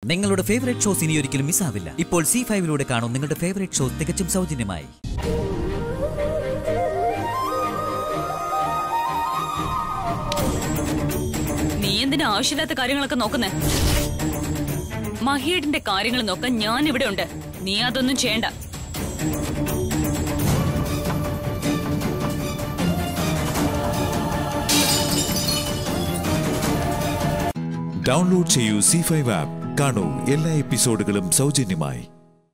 നിങ്ങളുടെ favourite shows ഇനി ഒരിക്കലും മിസ്സാവില്ല ഇപ്പോൾ സി ഫൈവിലൂടെ കാണും നിങ്ങളുടെ ഫേവറേറ്റ് ഷോ തികച്ചും സൗജന്യമായി നീ എന്തിനാ ആവശ്യമില്ലാത്ത കാര്യങ്ങളൊക്കെ നോക്കുന്നേ മഹിയേട്ടിന്റെ കാര്യങ്ങൾ നോക്കാൻ ഞാൻ ഇവിടെ ഉണ്ട് നീ അതൊന്നും ചെയ്യണ്ട ഡൗൺലോഡ് ചെയ്യൂ സി ഫൈവ് ആപ്പ് കാണൂ എല്ലാ എപ്പിസോഡുകളും സൗജന്യമായി